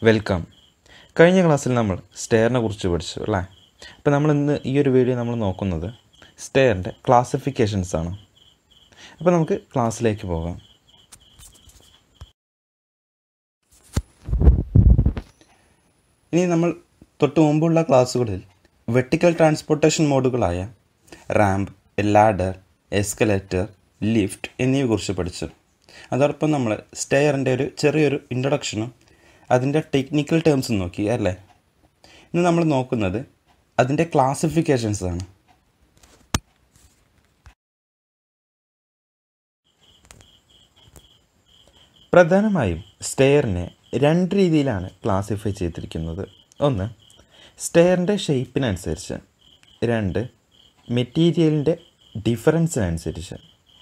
welcome കഴിഞ്ഞ ക്ലാസ്സിൽ നമ്മൾ സ്റ്റെയറിനെ കുറിച്ച് പഠിച്ചു അല്ലേ അപ്പോൾ നമ്മൾ ഇന്ന് ഈ ഒരു വീഡിയോ നമ്മൾ നോക്കുന്നത് സ്റ്റെയറിൻ്റെ ക്ലാസിഫിക്കേഷൻസ് ആണ് അപ്പോൾ നമുക്ക് ക്ലാസ്സിലേക്ക് പോകാം ഇനി നമ്മൾ തൊട്ട് മുമ്പുള്ള ക്ലാസ്സുകളിൽ വെർട്ടിക്കൽ ട്രാൻസ്പോർട്ടേഷൻ മോഡുകളായ റാമ്പ് ലാഡർ എസ്കലേറ്റർ ലിഫ്റ്റ് എന്നിവയെ കുറിച്ച് പഠിച്ചു അതോടൊപ്പം നമ്മൾ സ്റ്റെയറിൻ്റെ ഒരു ചെറിയൊരു ഇൻട്രൊഡക്ഷനും അതിൻ്റെ ടെക്നിക്കൽ ടേംസും നോക്കി അല്ലേ ഇന്ന് നമ്മൾ നോക്കുന്നത് അതിൻ്റെ ക്ലാസിഫിക്കേഷൻസ് ആണ് പ്രധാനമായും സ്റ്റെയറിനെ രണ്ട് രീതിയിലാണ് ക്ലാസിഫൈ ചെയ്തിരിക്കുന്നത് ഒന്ന് സ്റ്റെയറിൻ്റെ ഷേപ്പിനനുസരിച്ച് രണ്ട് മെറ്റീരിയലിൻ്റെ ഡിഫറൻസിനനുസരിച്ച്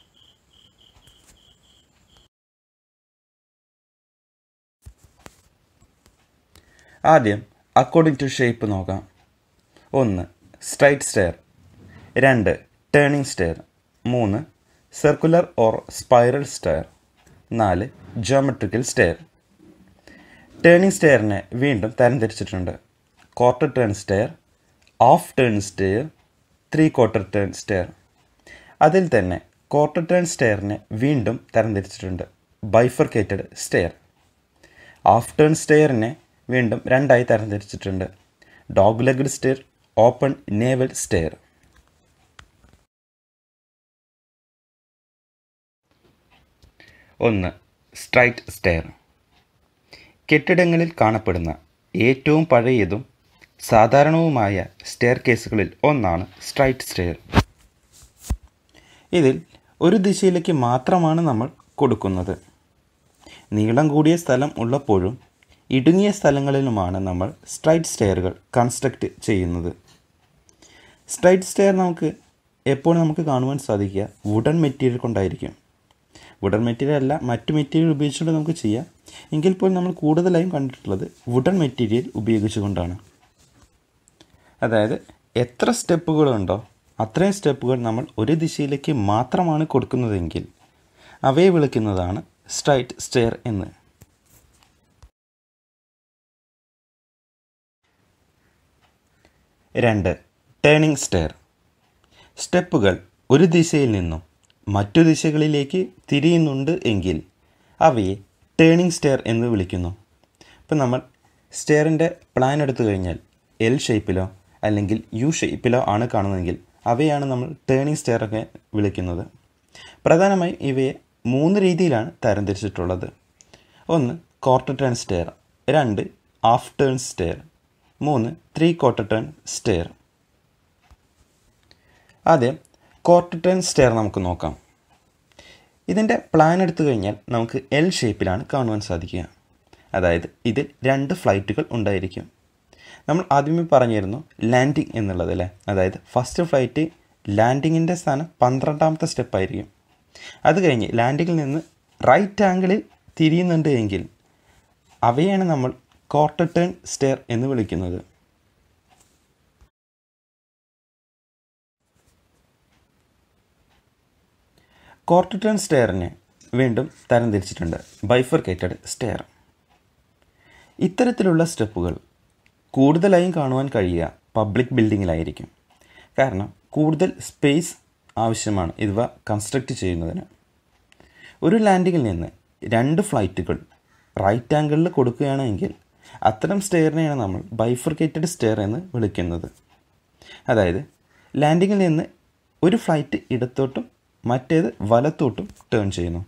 ആദ്യം അക്കോർഡിംഗ് ടു ഷേപ്പ് നോക്കാം ഒന്ന് സ്ട്രൈറ്റ് സ്റ്റെയർ രണ്ട് ടേണിംഗ് സ്റ്റെയർ മൂന്ന് സർക്കുലർ ഓർ സ്പൈറൽ സ്റ്റെയർ നാല് ജോമെട്രിക്കൽ സ്റ്റെയർ ടേണിംഗ് സ്റ്റെയറിനെ വീണ്ടും തരംതിരിച്ചിട്ടുണ്ട് quarter turn stair half turn stair three quarter turn stair അതിൽ തന്നെ ക്വാർട്ടർ ടേൺ സ്റ്റെയറിനെ വീണ്ടും തരംതിരിച്ചിട്ടുണ്ട് ബൈഫർക്കേറ്റഡ് സ്റ്റെയർ ഹാഫ് ടേൺ സ്റ്റെയറിനെ വീണ്ടും രണ്ടായി തരംതിരിച്ചിട്ടുണ്ട് dog legged stair open newel stair ഒന്ന് സ്ട്രൈറ്റ് സ്റ്റെയർ കെട്ടിടങ്ങളിൽ കാണപ്പെടുന്ന ഏറ്റവും പഴയതും സാധാരണവുമായ സ്റ്റെയർ കേസുകളിൽ ഒന്നാണ് സ്ട്രൈറ്റ് സ്റ്റെയർ ഇതിൽ ഒരു ദിശയിലേക്ക് മാത്രമാണ് നമ്മൾ കൊടുക്കുന്നത് നീളം കൂടിയ സ്ഥലം ഉള്ളപ്പോഴും ഇടുങ്ങിയ സ്ഥലങ്ങളിലുമാണ് നമ്മൾ സ്ട്രൈറ്റ് സ്റ്റെയറുകൾ കൺസ്ട്രക്റ്റ് ചെയ്യുന്നത് സ്ട്രൈറ്റ് സ്റ്റെയർ നമുക്ക് എപ്പോഴും നമുക്ക് കാണുവാൻ സാധിക്കുക വുഡൻ മെറ്റീരിയൽ കൊണ്ടായിരിക്കും വുഡൻ മെറ്റീരിയൽ അല്ല മറ്റു മെറ്റീരിയൽ ഉപയോഗിച്ചുകൊണ്ട് നമുക്ക് ചെയ്യാം എങ്കിൽ പോലും നമ്മൾ കൂടുതലായും കണ്ടിട്ടുള്ളത് വുഡൻ മെറ്റീരിയൽ ഉപയോഗിച്ചുകൊണ്ടാണ് അതായത് എത്ര സ്റ്റെപ്പുകളുണ്ടോ അത്രയും സ്റ്റെപ്പുകൾ നമ്മൾ ഒരു ദിശയിലേക്ക് മാത്രമാണ് കൊടുക്കുന്നതെങ്കിൽ അവയെ വിളിക്കുന്നതാണ് സ്ട്രൈറ്റ് സ്റ്റെയർ എന്ന് രണ്ട് ടേണിംഗ് സ്റ്റെയർ സ്റ്റെപ്പുകൾ ഒരു ദിശയിൽ നിന്നും മറ്റു ദിശകളിലേക്ക് തിരിയുന്നുണ്ട് എങ്കിൽ അവയെ ടേണിംഗ് സ്റ്റെയർ എന്ന് വിളിക്കുന്നു ഇപ്പം നമ്മൾ സ്റ്റെയറിൻ്റെ പ്ലാൻ എടുത്തു കഴിഞ്ഞാൽ എൽ ഷേപ്പിലോ അല്ലെങ്കിൽ യു ഷേപ്പിലോ ആണ് കാണുന്നതെങ്കിൽ അവയാണ് നമ്മൾ ടേണിംഗ് സ്റ്റെയർ ഒക്കെ വിളിക്കുന്നത് പ്രധാനമായും ഇവയെ മൂന്ന് രീതിയിലാണ് തരംതിരിച്ചിട്ടുള്ളത് ഒന്ന് ക്വാർട്ടർ ടേൺ സ്റ്റെയർ രണ്ട് ഹാഫ് ടേൺ സ്റ്റെയർ മൂന്ന് ത്രീ ക്വാർട്ടർ ടേൺ സ്റ്റെയർ ആദ്യം ക്വാർട്ടർ ടേൺ സ്റ്റെയർ നമുക്ക് നോക്കാം ഇതിൻ്റെ പ്ലാൻ എടുത്തു കഴിഞ്ഞാൽ നമുക്ക് എൽ ഷേപ്പിലാണ് കാണുവാൻ സാധിക്കുക അതായത് ഇതിൽ രണ്ട് ഫ്ലൈറ്റുകൾ ഉണ്ടായിരിക്കും നമ്മൾ ആദ്യമേ പറഞ്ഞിരുന്നു ലാൻഡിങ് എന്നുള്ളത് അല്ലേ അതായത് ഫസ്റ്റ് ഫ്ലൈറ്റ് ലാൻഡിങ്ങിൻ്റെ സ്ഥാനം പന്ത്രണ്ടാമത്തെ സ്റ്റെപ്പായിരിക്കും അത് കഴിഞ്ഞ് ലാൻഡിങ്ങിൽ നിന്ന് റൈറ്റ് ആംഗിളിൽ തിരിയുന്നുണ്ട് എങ്കിൽ അവയാണ് നമ്മൾ ക്വാർട്ടർ ടേൺ സ്റ്റെയർ എന്ന് വിളിക്കുന്നത് ക്വാർട്ടർ ടേൺ സ്റ്റെയറിനെ വീണ്ടും തരംതിരിച്ചിട്ടുണ്ട് ബൈഫർക്കേറ്റഡ് സ്റ്റെയർ ഇത്തരത്തിലുള്ള സ്റ്റെപ്പുകൾ കൂടുതലായും കാണുവാൻ കഴിയുക പബ്ലിക് ബിൽഡിങ്ങിലായിരിക്കും കാരണം കൂടുതൽ സ്പേസ് ആവശ്യമാണ് ഇവ കൺസ്ട്രക്റ്റ് ചെയ്യുന്നതിന് ഒരു ലാൻഡിങ്ങിൽ നിന്ന് രണ്ട് ഫ്ലൈറ്റുകൾ റൈറ്റ് ആംഗിളിൽ കൊടുക്കുകയാണെങ്കിൽ അത്തരം സ്റ്റെയറിനെയാണ് നമ്മൾ ബൈഫർക്കേറ്റഡ് സ്റ്റെയർ എന്ന് വിളിക്കുന്നത് അതായത് ലാൻഡിങ്ങിൽ നിന്ന് ഒരു ഫ്ലൈറ്റ് ഇടത്തോട്ടും മറ്റേത് വലത്തോട്ടും ടേൺ ചെയ്യുന്നു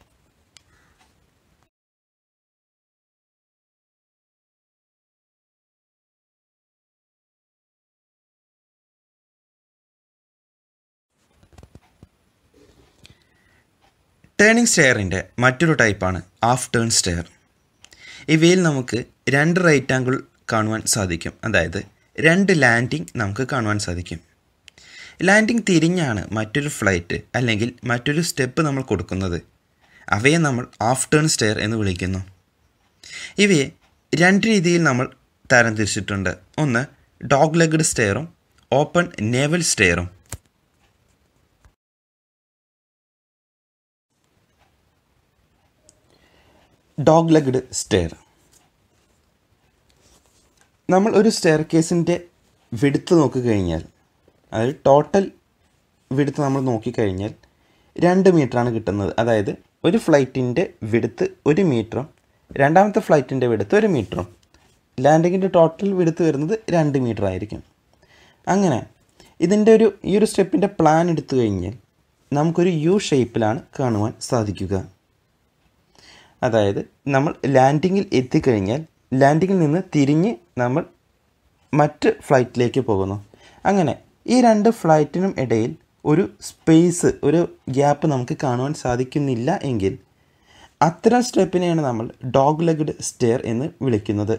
ടേണിംഗ് സ്റ്റെയറിൻ്റെ മറ്റൊരു ടൈപ്പാണ് ഹാഫ് ടേൺ സ്റ്റെയർ ഇവയിൽ നമുക്ക് രണ്ട് റൈറ്റ് ആംഗിൾ കാണുവാൻ സാധിക്കും അതായത് രണ്ട് ലാൻഡിംഗ് നമുക്ക് കാണുവാൻ സാധിക്കും ലാൻഡിംഗ് തിരിഞ്ഞാണ് മറ്റൊരു ഫ്ലൈറ്റ് അല്ലെങ്കിൽ മറ്റൊരു സ്റ്റെപ്പ് നമ്മൾ കൊടുക്കുന്നത് അവയെ നമ്മൾ ഹാഫ് ടേൺ സ്റ്റെയർ എന്ന് വിളിക്കുന്നു ഇവയെ രണ്ട് രീതിയിൽ നമ്മൾ തരംതിരിച്ചിട്ടുണ്ട് ഒന്ന് ഡോഗ് ലെഗഡ് സ്റ്റെയറും ഓപ്പൺ നേവൽ സ്റ്റെയറും ഡോഗ് ലെഗ്ഡ് സ്റ്റെയർ നമ്മൾ ഒരു സ്റ്റെയർ കേസിൻ്റെ വിടുത്ത് നോക്കിക്കഴിഞ്ഞാൽ അതായത് ടോട്ടൽ വിടുത്ത് നമ്മൾ നോക്കിക്കഴിഞ്ഞാൽ രണ്ട് മീറ്ററാണ് കിട്ടുന്നത് അതായത് ഒരു ഫ്ലൈറ്റിൻ്റെ വിടുത്ത് ഒരു മീറ്ററും രണ്ടാമത്തെ ഫ്ലൈറ്റിൻ്റെ വിടുത്ത് ഒരു മീറ്ററും ലാൻഡിങ്ങിൻ്റെ ടോട്ടൽ വിടുത്ത് വരുന്നത് രണ്ട് മീറ്റർ ആയിരിക്കും അങ്ങനെ ഇതിൻ്റെ ഒരു ഈ ഒരു സ്റ്റെപ്പിൻ്റെ പ്ലാൻ എടുത്തു കഴിഞ്ഞാൽ നമുക്കൊരു യു ഷേപ്പിലാണ് കാണുവാൻ സാധിക്കുക അതായത് നമ്മൾ ലാൻഡിങ്ങിൽ എത്തിക്കഴിഞ്ഞാൽ ലാൻഡിങ്ങിൽ നിന്ന് തിരിഞ്ഞ് നമ്മൾ മറ്റ് ഫ്ലൈറ്റിലേക്ക് പോകുന്നു അങ്ങനെ ഈ രണ്ട് ഫ്ലൈറ്റിനും ഇടയിൽ ഒരു സ്പേസ് ഒരു ഗ്യാപ്പ് നമുക്ക് കാണുവാൻ സാധിക്കുന്നില്ല എങ്കിൽ അത്തരം സ്റ്റെപ്പിനെയാണ് നമ്മൾ ഡോഗ് ലെഗ്ഡ് സ്റ്റെയർ എന്ന് വിളിക്കുന്നത്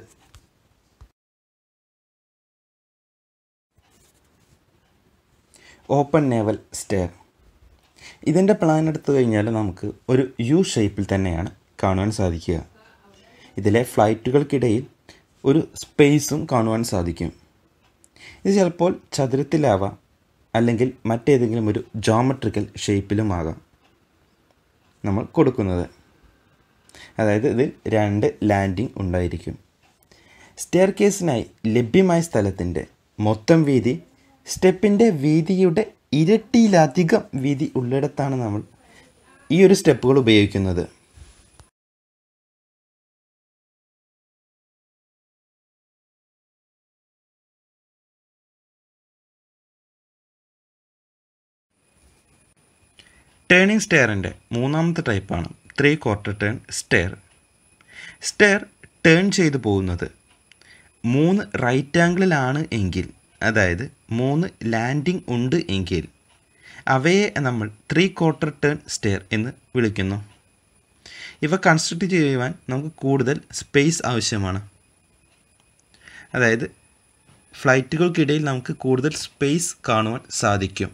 ഓപ്പൺ നേവൽ സ്റ്റെയർ ഇതിൻ്റെ പ്ലാൻ എടുത്തു കഴിഞ്ഞാൽ നമുക്ക് ഒരു യു ഷേപ്പിൽ തന്നെയാണ് കാണുവാൻ സാധിക്കുക ഇതിലെ ഫ്ലൈറ്റുകൾക്കിടയിൽ ഒരു സ്പേസും കാണുവാൻ സാധിക്കും ഇത് ചിലപ്പോൾ ചതുരത്തിലാവാം അല്ലെങ്കിൽ മറ്റേതെങ്കിലും ഒരു ജോമെട്രിക്കൽ ഷേപ്പിലുമാകാം നമ്മൾ കൊടുക്കുന്നത് അതായത് ഇതിൽ രണ്ട് ലാൻഡിംഗ് ഉണ്ടായിരിക്കും സ്റ്റെയർ കേസിനായി ലഭ്യമായ സ്ഥലത്തിൻ്റെ മൊത്തം വീതി സ്റ്റെപ്പിൻ്റെ വീതിയുടെ ഇരട്ടിയിലധികം വീതി ഉള്ളിടത്താണ് നമ്മൾ ഈ ഒരു സ്റ്റെപ്പുകൾ ഉപയോഗിക്കുന്നത് ടേണിംഗ് സ്റ്റെയറിൻ്റെ മൂന്നാമത്തെ ടൈപ്പാണ് three quarter turn stair stair turn ചെയ്തു പോകുന്നത് മൂന്ന് റൈറ്റ് ആംഗിളിലാണ് എങ്കിൽ അതായത് മൂന്ന് ലാൻഡിംഗ് ഉണ്ട് എങ്കിൽ അവയെ നമ്മൾ ത്രീ ക്വാർട്ടർ ടേൺ സ്റ്റെയർ എന്ന് വിളിക്കുന്നു ഇവ കൺസ്ട്രക്റ്റ് ചെയ്യുവാൻ നമുക്ക് കൂടുതൽ സ്പേസ് ആവശ്യമാണ് അതായത് ഫ്ലൈറ്റുകൾക്കിടയിൽ നമുക്ക് കൂടുതൽ സ്പേസ് കാണുവാൻ സാധിക്കും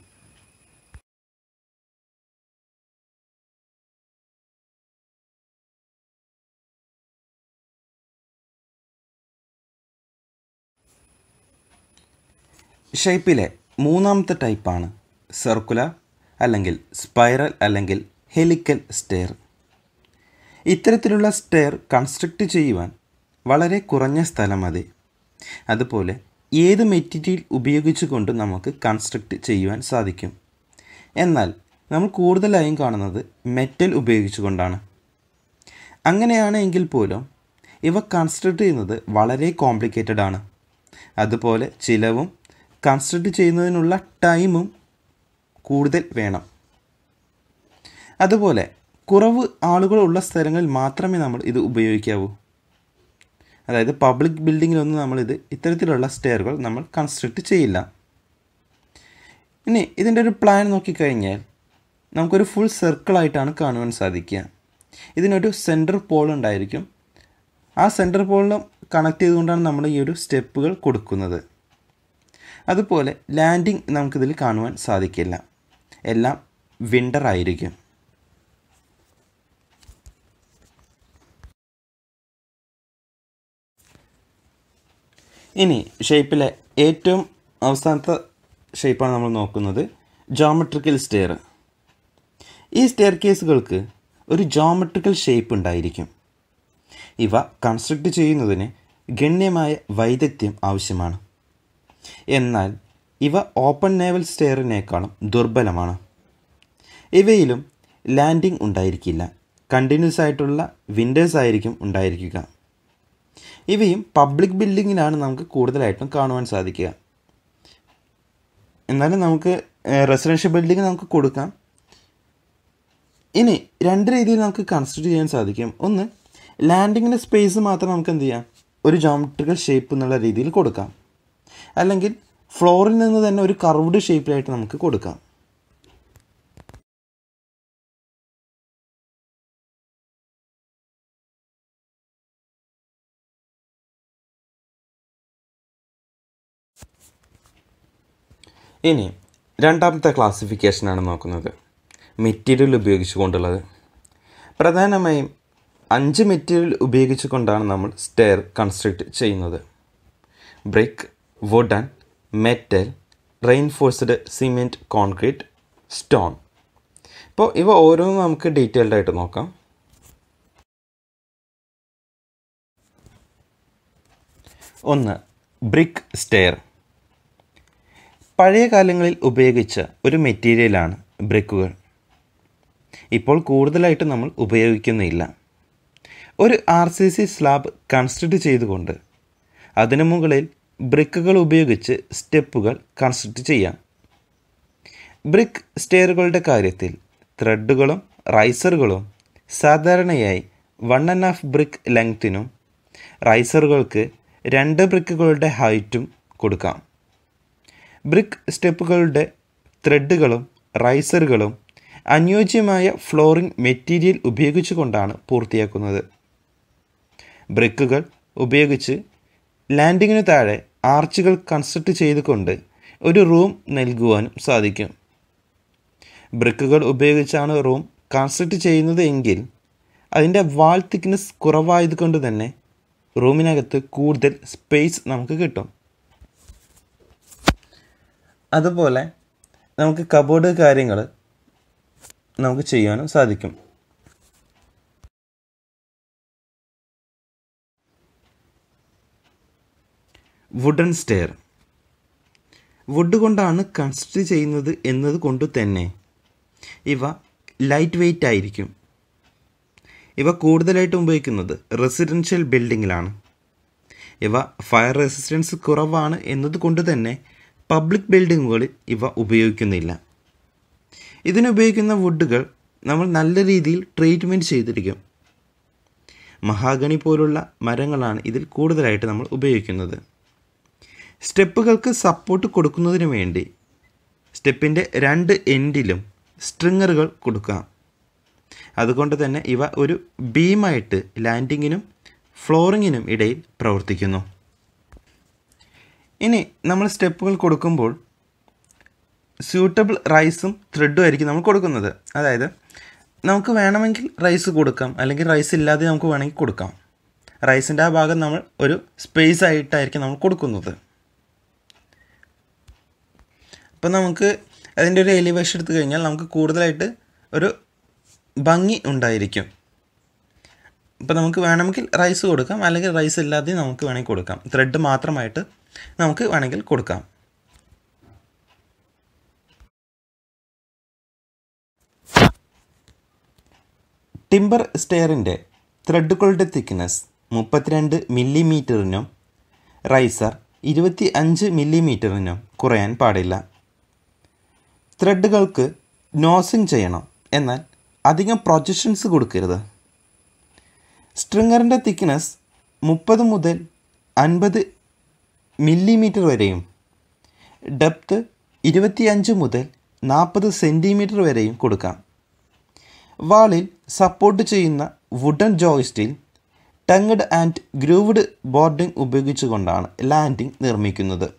ഷേപ്പിലെ മൂന്നാമത്തെ ടൈപ്പാണ് സർക്കുലർ അല്ലെങ്കിൽ സ്പൈറൽ അല്ലെങ്കിൽ ഹെലിക്കൽ സ്റ്റെയർ ഇത്തരത്തിലുള്ള സ്റ്റെയർ കൺസ്ട്രക്റ്റ് ചെയ്യുവാൻ വളരെ കുറഞ്ഞ സ്ഥലം മതി അതുപോലെ ഏത് മെറ്റീരിയൽ ഉപയോഗിച്ചുകൊണ്ട് നമുക്ക് കൺസ്ട്രക്റ്റ് ചെയ്യുവാൻ സാധിക്കും എന്നാൽ നമ്മൾ കൂടുതലായും കാണുന്നത് മെറ്റൽ ഉപയോഗിച്ചുകൊണ്ടാണ് അങ്ങനെയാണ് എങ്കിൽ പോലും ഇവ കൺസ്ട്രക്റ്റ് ചെയ്യുന്നത് വളരെ കോംപ്ലിക്കേറ്റഡ് ആണ് അതുപോലെ ചിലവും കൺസ്ട്രക്റ്റ് ചെയ്യുന്നതിനുള്ള ടൈമും കൂടുതൽ വേണം അതുപോലെ കുറവ് ആളുകളുള്ള സ്ഥലങ്ങളിൽ മാത്രമേ നമ്മൾ ഇത് ഉപയോഗിക്കാവൂ അതായത് പബ്ലിക് ബിൽഡിങ്ങിലൊന്നും നമ്മളിത് ഇത്തരത്തിലുള്ള സ്റ്റെയറുകൾ നമ്മൾ കൺസ്ട്രക്റ്റ് ചെയ്യില്ല ഇനി ഇതിൻ്റെ ഒരു പ്ലാൻ നോക്കിക്കഴിഞ്ഞാൽ നമുക്കൊരു ഫുൾ സർക്കിളായിട്ടാണ് കാണുവാൻ സാധിക്കുക ഇതിനൊരു സെൻറ്റർ പോൾ ഉണ്ടായിരിക്കും ആ സെൻറ്റർ പോളിലും കണക്ട് ചെയ്തുകൊണ്ടാണ് നമ്മൾ ഈ ഒരു സ്റ്റെപ്പുകൾ കൊടുക്കുന്നത് അതുപോലെ ലാൻഡിങ് നമുക്കിതിൽ കാണുവാൻ സാധിക്കില്ല എല്ലാം വിൻ്റർ ആയിരിക്കും ഇനി ഷേപ്പിലെ ഏറ്റവും അവസാനത്തെ ഷേപ്പാണ് നമ്മൾ നോക്കുന്നത് ജോമെട്രിക്കൽ സ്റ്റെയർ ഈ സ്റ്റെയർ കേസുകൾക്ക് ഒരു ജോമെട്രിക്കൽ ഷേപ്പ് ഉണ്ടായിരിക്കും ഇവ കൺസ്ട്രക്റ്റ് ചെയ്യുന്നതിന് ഗണ്യമായ വൈദഗ്ധ്യം ആവശ്യമാണ് എന്നാൽ ഇവ ഓപ്പൺ നേവൽ സ്റ്റെയറിനേക്കാളും ദുർബലമാണ് ഇവയിലും ലാൻഡിംഗ് ഉണ്ടായിരിക്കില്ല കണ്ടിന്യൂസ് ആയിട്ടുള്ള വിൻഡേഴ്സ് ആയിരിക്കും ഉണ്ടായിരിക്കുക ഇവയും പബ്ലിക് ബിൽഡിങ്ങിലാണ് നമുക്ക് കൂടുതലായിട്ടും കാണുവാൻ സാധിക്കുക എന്നാലും നമുക്ക് റെസിഡൻഷ്യൽ ബിൽഡിംഗ് നമുക്ക് കൊടുക്കാം ഇനി രണ്ട് രീതിയിൽ നമുക്ക് കൺസ്ട്രക്ട് ചെയ്യാൻ സാധിക്കും ഒന്ന് ലാൻഡിങ്ങിൻ്റെ സ്പേസ് മാത്രം നമുക്ക് എന്ത് ചെയ്യാം ഒരു ജോമെട്രിക്കൽ ഷേപ്പ് എന്നുള്ള രീതിയിൽ കൊടുക്കാം അല്ലെങ്കിൽ ഫ്ലോറിൽ നിന്ന് തന്നെ ഒരു കർവ്ഡ് ഷേപ്പിലായിട്ട് നമുക്ക് കൊടുക്കാം ഇനി രണ്ടാമത്തെ ക്ലാസിഫിക്കേഷനാണ് നോക്കുന്നത് മെറ്റീരിയൽ ഉപയോഗിച്ചുകൊണ്ടുള്ളത് പ്രധാനമായും അഞ്ച് മെറ്റീരിയൽ ഉപയോഗിച്ചുകൊണ്ടാണ് നമ്മൾ സ്റ്റെയർ കൺസ്ട്രക്റ്റ് ചെയ്യുന്നത് brick wooden metal reinforced cement concrete stone ഇപ്പോൾ ഇവ ഓരോന്നും നമുക്ക് ഡീറ്റെയിൽഡ് ആയിട്ട് നോക്കാം ഒന്ന് ബ്രിക്ക് സ്റ്റെയർ പഴയ കാലങ്ങളിൽ ഉപയോഗിച്ച ഒരു മെറ്റീരിയലാണ് ബ്രിക്കുകൾ ഇപ്പോൾ കൂടുതലായിട്ട് നമ്മൾ ഉപയോഗിക്കുന്നില്ല ഒരു R C C slab construct ചെയ്തുകൊണ്ട് അതിനു മുകളിൽ ബ്രിക്കുകൾ ഉപയോഗിച്ച് സ്റ്റെപ്പുകൾ കൺസ്ട്രക്റ്റ് ചെയ്യാം ബ്രിക്ക് സ്റ്റെയറുകളുടെ കാര്യത്തിൽ ത്രെഡുകളും റൈസറുകളും സാധാരണയായി വൺ ആൻഡ് ഹാഫ് ബ്രിക്ക് ലെങ്ത്തിനും റൈസറുകൾക്ക് രണ്ട് ബ്രിക്കുകളുടെ ഹൈറ്റും കൊടുക്കാം ബ്രിക്ക് സ്റ്റെപ്പുകളുടെ ത്രെഡുകളും റൈസറുകളും അനുയോജ്യമായ ഫ്ലോറിംഗ് മെറ്റീരിയൽ ഉപയോഗിച്ചുകൊണ്ടാണ് പൂർത്തിയാക്കുന്നത് ബ്രിക്കുകൾ ഉപയോഗിച്ച് ലാൻഡിങ്ങിനു താഴെ ആർച്ചുകൾ കൺസ്ട്രക്റ്റ് ചെയ്തുകൊണ്ട് ഒരു റൂം നൽകുവാനും സാധിക്കും ബ്രിക്കുകൾ ഉപയോഗിച്ചാണ് റൂം കൺസ്ട്രക്റ്റ് ചെയ്യുന്നത് എങ്കിൽ അതിൻ്റെ വാൾ തിക്നെസ് കുറവായതുകൊണ്ട് തന്നെ റൂമിനകത്ത് കൂടുതൽ സ്പേസ് നമുക്ക് കിട്ടും അതുപോലെ നമുക്ക് കബോർഡ് കാര്യങ്ങൾ നമുക്ക് ചെയ്യാനും സാധിക്കും വുഡൻ സ്റ്റെയർ വുഡ് കൊണ്ടാണ് കൺസ്ട്രക്ട് ചെയ്യുന്നത് എന്നത് കൊണ്ട് തന്നെ ഇവ ലൈറ്റ് വെയ്റ്റ് ആയിരിക്കും ഇവ കൂടുതലായിട്ടും ഉപയോഗിക്കുന്നത് റെസിഡൻഷ്യൽ ബിൽഡിങ്ങിലാണ് ഇവ ഫയർ റെസിസ്റ്റൻസ് കുറവാണ് എന്നതുകൊണ്ട് തന്നെ പബ്ലിക് ബിൽഡിങ്ങുകളിൽ ഇവ ഉപയോഗിക്കുന്നില്ല ഇതിനുപയോഗിക്കുന്ന വുഡുകൾ നമ്മൾ നല്ല രീതിയിൽ ട്രീറ്റ്മെൻറ്റ് ചെയ്തിരിക്കും മഹാഗണി പോലുള്ള മരങ്ങളാണ് ഇതിൽ കൂടുതലായിട്ട് നമ്മൾ ഉപയോഗിക്കുന്നത് സ്റ്റെപ്പുകൾക്ക് സപ്പോർട്ട് കൊടുക്കുന്നതിന് വേണ്ടി സ്റ്റെപ്പിൻ്റെ രണ്ട് എൻഡിലും സ്ട്രിങ്ങറുകൾ കൊടുക്കാം അതുകൊണ്ട് തന്നെ ഇവ ഒരു ബീമായിട്ട് ലാൻഡിങ്ങിനും ഫ്ലോറിങ്ങിനും ഇടയിൽ പ്രവർത്തിക്കുന്നു ഇനി നമ്മൾ സ്റ്റെപ്പുകൾ കൊടുക്കുമ്പോൾ സ്യൂട്ടബിൾ റൈസും ത്രെഡും ആയിരിക്കും നമ്മൾ കൊടുക്കുന്നത് അതായത് നമുക്ക് വേണമെങ്കിൽ റൈസ് കൊടുക്കാം അല്ലെങ്കിൽ റൈസ് ഇല്ലാതെ നമുക്ക് വേണമെങ്കിൽ കൊടുക്കാം റൈസിൻ്റെ ആ ഭാഗം നമ്മൾ ഒരു സ്പേസ് ആയിട്ടായിരിക്കും നമ്മൾ കൊടുക്കുന്നത് അപ്പം നമുക്ക് അതിൻ്റെ ഒരു എലിവേഷൻ എടുത്തു കഴിഞ്ഞാൽ നമുക്ക് കൂടുതലായിട്ട് ഒരു ഭംഗി ഉണ്ടായിരിക്കും ഇപ്പം നമുക്ക് വേണമെങ്കിൽ റൈസ് കൊടുക്കാം അല്ലെങ്കിൽ റൈസ് ഇല്ലാതെ നമുക്ക് വേണമെങ്കിൽ കൊടുക്കാം ത്രെഡ് മാത്രമായിട്ട് നമുക്ക് വേണമെങ്കിൽ കൊടുക്കാം ടിമ്പർ സ്റ്റെയറിൻ്റെ ത്രെഡുകളുടെ തിക്നെസ് മുപ്പത്തിരണ്ട് മില്ലിമീറ്ററിനും റൈസർ ഇരുപത്തി അഞ്ച് മില്ലിമീറ്ററിനും കുറയാൻ പാടില്ല ത്രെഡുകൾക്ക് നോസിങ് ചെയ്യണം എന്നാൽ അധികം പ്രൊജക്ഷൻസ് കൊടുക്കരുത് സ്ട്രിങ്ങറിൻ്റെ തിക്നെസ് മുപ്പത് മുതൽ അൻപത് മില്ലിമീറ്റർ വരെയും ഡെപ്ത് ഇരുപത്തിയഞ്ച് മുതൽ നാൽപ്പത് സെൻറ്റിമീറ്റർ വരെയും കൊടുക്കാം വാളിൽ സപ്പോർട്ട് ചെയ്യുന്ന വുഡൻ ജോയിസ്റ്റിൽ ടങ്ങഡ് ആൻഡ് ഗ്രൂവ്ഡ് ബോർഡിംഗ് ഉപയോഗിച്ചുകൊണ്ടാണ് ലാൻഡിംഗ് നിർമ്മിക്കുന്നത്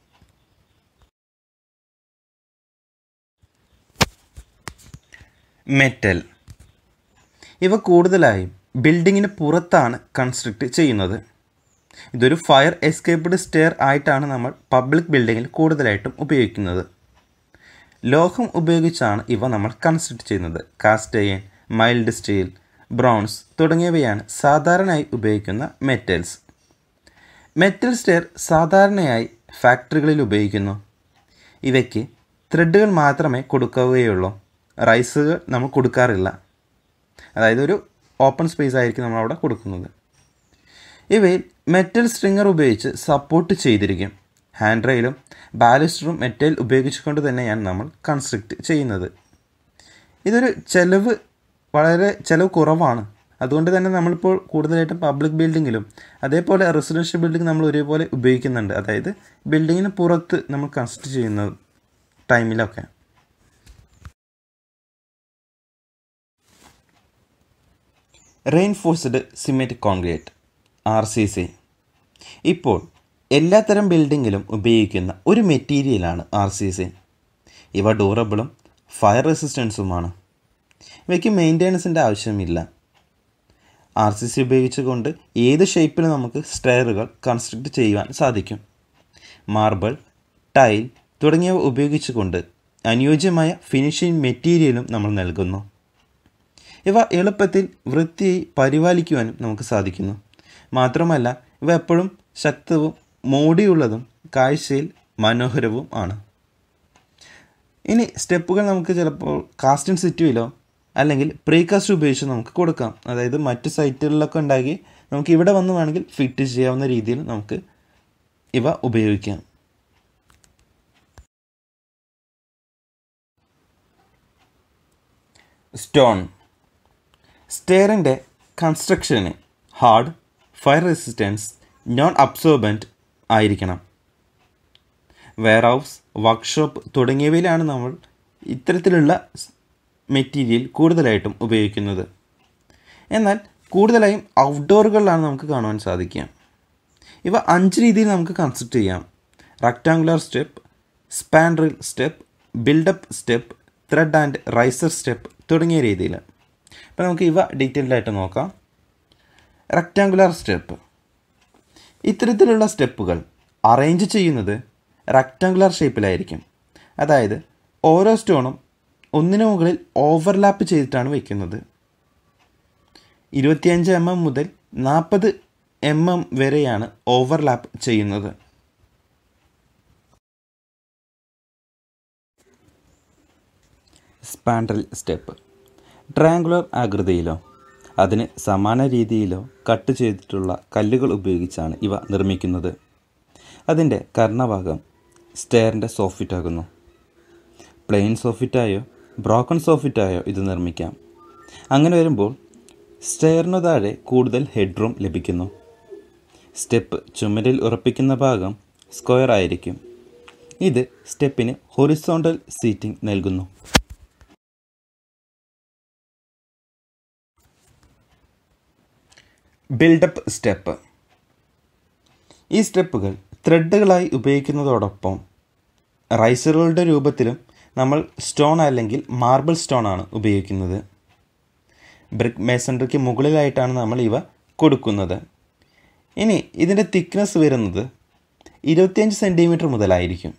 മെറ്റൽ ഇവ കൂടുതലായും ബിൽഡിങ്ങിന് പുറത്താണ് കൺസ്ട്രക്റ്റ് ചെയ്യുന്നത് ഇതൊരു ഫയർ എസ്കേപ്ഡ് സ്റ്റെയർ ആയിട്ടാണ് നമ്മൾ പബ്ലിക് ബിൽഡിങ്ങിൽ കൂടുതലായിട്ടും ഉപയോഗിക്കുന്നത് ലോഹം ഉപയോഗിച്ചാണ് ഇവ നമ്മൾ കൺസ്ട്രക്റ്റ് ചെയ്യുന്നത് cast iron mild steel bronze തുടങ്ങിയവയാണ് സാധാരണയായി ഉപയോഗിക്കുന്ന മെറ്റൽസ് മെറ്റൽ സ്റ്റെയർ സാധാരണയായി ഫാക്ടറികളിൽ ഉപയോഗിക്കുന്നു ഇവയ്ക്ക് ത്രെഡുകൾ മാത്രമേ കൊടുക്കുകയുള്ളൂ റൈസുകൾ നമ്മൾ കൊടുക്കാറില്ല അതായത് ഒരു ഓപ്പൺ സ്പേസ് ആയിരിക്കും നമ്മൾ അവിടെ കൊടുക്കുന്നത് ഇവയിൽ മെറ്റൽ സ്ട്രിങ്ങർ ഉപയോഗിച്ച് സപ്പോർട്ട് ചെയ്തിരിക്കും ഹാൻഡ് റെയിലും ബാലിസ്റ്ററും മെറ്റൽ ഉപയോഗിച്ചുകൊണ്ട് തന്നെയാണ് നമ്മൾ കൺസ്ട്രക്റ്റ് ചെയ്യുന്നത് ഇതൊരു ചിലവ് വളരെ ചിലവ് കുറവാണ് അതുകൊണ്ട് തന്നെ നമ്മളിപ്പോൾ കൂടുതലായിട്ടും പബ്ലിക് ബിൽഡിങ്ങിലും അതേപോലെ റെസിഡൻഷ്യൽ ബിൽഡിംഗ് നമ്മൾ ഒരേപോലെ ഉപയോഗിക്കുന്നുണ്ട് അതായത് ബിൽഡിങ്ങിന് പുറത്ത് നമ്മൾ കൺസ്ട്രക്ട് ചെയ്യുന്ന ടൈമിലൊക്കെ reinforced cement concrete R C C ഇപ്പോൾ എല്ലാത്തരം ബിൽഡിങ്ങിലും ഉപയോഗിക്കുന്ന ഒരു മെറ്റീരിയലാണ് ആർ സി സി ഇവ ഡ്യൂറബിളും ഫയർ റെസിസ്റ്റൻസുമാണ് ഇവയ്ക്ക് മെയിൻ്റെനൻസിൻ്റെ ആവശ്യമില്ല ആർ സി സി ഉപയോഗിച്ചുകൊണ്ട് ഏത് ഷേപ്പിൽ നമുക്ക് സ്റ്റെയറുകൾ കൺസ്ട്രക്റ്റ് ചെയ്യുവാൻ സാധിക്കും മാർബിൾ ടൈൽ തുടങ്ങിയവ ഉപയോഗിച്ചുകൊണ്ട് അനുയോജ്യമായ ഫിനിഷിംഗ് മെറ്റീരിയലും നമ്മൾ നൽകുന്നു ഇവ എളുപ്പത്തിൽ വൃത്തിയായി പരിപാലിക്കുവാനും നമുക്ക് സാധിക്കുന്നു മാത്രമല്ല ഇവ എപ്പോഴും ശക്തവും മോടിയുള്ളതും കാഴ്ചയിൽ മനോഹരവും ആണ് ഇനി സ്റ്റെപ്പുകൾ നമുക്ക് ചിലപ്പോൾ കാസ്റ്റ് ഇൻ സിറ്റുവിലോ അല്ലെങ്കിൽ പ്രീകാസ്റ്റ് ഉപയോഗിച്ച് നമുക്ക് കൊടുക്കാം അതായത് മറ്റ് സൈറ്റുകളിലൊക്കെ ഉണ്ടാക്കി നമുക്ക് ഇവിടെ വന്ന് വേണമെങ്കിൽ ഫിറ്റ് ചെയ്യാവുന്ന രീതിയിൽ നമുക്ക് ഇവ ഉപയോഗിക്കാം സ്റ്റോൺ സ്റ്റെയറിൻ്റെ കൺസ്ട്രക്ഷന് hard fire resistance non absorbent ആയിരിക്കണം വെയർ ഹൗസ് വർക്ക്ഷോപ്പ് തുടങ്ങിയവയിലാണ് നമ്മൾ ഇത്തരത്തിലുള്ള മെറ്റീരിയൽ കൂടുതലായിട്ടും ഉപയോഗിക്കുന്നത് എന്നാൽ കൂടുതലായും ഔട്ട്ഡോറുകളിലാണ് നമുക്ക് കാണുവാൻ സാധിക്കുക ഇവ അഞ്ച് രീതിയിൽ നമുക്ക് കൺസിഡർ ചെയ്യാം rectangular step spandrel step build up step thread and riser step തുടങ്ങിയ രീതിയിൽ അപ്പോൾ നമുക്ക് ഇവ ഡീറ്റെയിൽഡ് ആയിട്ട് നോക്കാം റെക്ടാങ്കുലർ സ്റ്റെപ്പ് ഇത്തരത്തിലുള്ള സ്റ്റെപ്പുകൾ അറേഞ്ച് ചെയ്യുന്നത് റെക്ടാങ്കുലർ ഷേപ്പിലായിരിക്കും അതായത് ഓരോ സ്റ്റോണും ഒന്നിനു മുകളിൽ ഓവർലാപ്പ് ചെയ്തിട്ടാണ് വയ്ക്കുന്നത് ഇരുപത്തിയഞ്ച് എം എം മുതൽ നാൽപ്പത് എം എം വരെയാണ് ഓവർലാപ്പ് ചെയ്യുന്നത് സ്പാൻഡ്രൽ സ്റ്റെപ്പ് ട്രയാങ്കുലർ ആകൃതിയിലോ അതിന് സമാന രീതിയിലോ കട്ട് ചെയ്തിട്ടുള്ള കല്ലുകൾ ഉപയോഗിച്ചാണ് ഇവ നിർമ്മിക്കുന്നത് അതിൻ്റെ കർണഭാഗം സ്റ്റെയറിൻ്റെ സോഫിറ്റാകുന്നു പ്ലെയിൻ സോഫിറ്റായോ ബ്രോക്കൺ സോഫിറ്റായോ ഇത് നിർമ്മിക്കാം അങ്ങനെ വരുമ്പോൾ സ്റ്റെയറിനു താഴെ കൂടുതൽ ഹെഡ്റൂം ലഭിക്കുന്നു സ്റ്റെപ്പ് ചുമരിൽ ഉറപ്പിക്കുന്ന ഭാഗം സ്ക്വയർ ആയിരിക്കും ഇത് സ്റ്റെപ്പിന് ഹൊറിസോണ്ടൽ സീറ്റിംഗ് നൽകുന്നു ബിൽഡപ്പ് സ്റ്റെപ്പ് ഈ സ്റ്റെപ്പുകൾ ത്രെഡുകളായി ഉപയോഗിക്കുന്നതോടൊപ്പം റൈസറുകളുടെ രൂപത്തിലും നമ്മൾ സ്റ്റോൺ അല്ലെങ്കിൽ മാർബിൾ സ്റ്റോൺ ആണ് ഉപയോഗിക്കുന്നത് ബ്രിക്ക് മേസൺറിക്ക് മുകളിലായിട്ടാണ് നമ്മൾ ഇവ കൊടുക്കുന്നത് ഇനി ഇതിൻ്റെ തിക്നെസ് വരുന്നത് ഇരുപത്തിയഞ്ച് സെൻറ്റിമീറ്റർ മുതലായിരിക്കും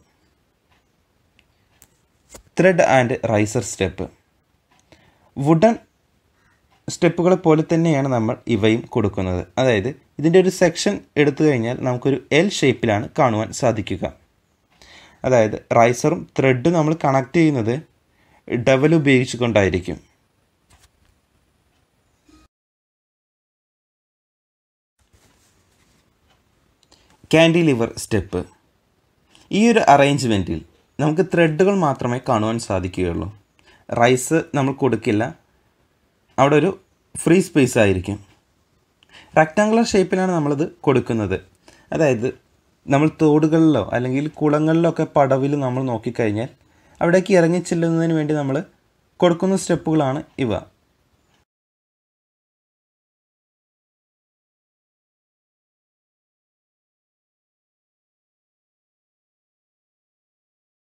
thread and riser step wooden സ്റ്റെപ്പുകളെ പോലെ തന്നെയാണ് നമ്മൾ ഇവയും കൊടുക്കുന്നത് അതായത് ഇതിൻ്റെ ഒരു സെക്ഷൻ എടുത്തു കഴിഞ്ഞാൽ നമുക്കൊരു എൽ ഷേപ്പിലാണ് കാണുവാൻ സാധിക്കുക അതായത് റൈസറും ത്രെഡും നമ്മൾ കണക്ട് ചെയ്യുന്നത് ഡബൽ ഉപയോഗിച്ചുകൊണ്ടായിരിക്കും ക്യാൻഡിലിവർ സ്റ്റെപ്പ് ഈ ഒരു അറേഞ്ച്മെൻറ്റിൽ നമുക്ക് ത്രെഡുകൾ മാത്രമേ കാണുവാൻ സാധിക്കുകയുള്ളൂ റൈസ് നമ്മൾ കൊടുക്കില്ല അവിടെ ഒരു ഫ്രീ സ്പേസ് ആയിരിക്കും റെക്റ്റാങ്കുലർ ഷേപ്പിലാണ് നമ്മളിത് കൊടുക്കുന്നത് അതായത് നമ്മൾ തോടുകളിലോ അല്ലെങ്കിൽ കുളങ്ങളിലോ ഒക്കെ പടവിൽ നമ്മൾ നോക്കിക്കഴിഞ്ഞാൽ അവിടേക്ക് ഇറങ്ങി ചെല്ലുന്നതിന് വേണ്ടി നമ്മൾ കൊടുക്കുന്ന സ്റ്റെപ്പുകളാണ് ഇവ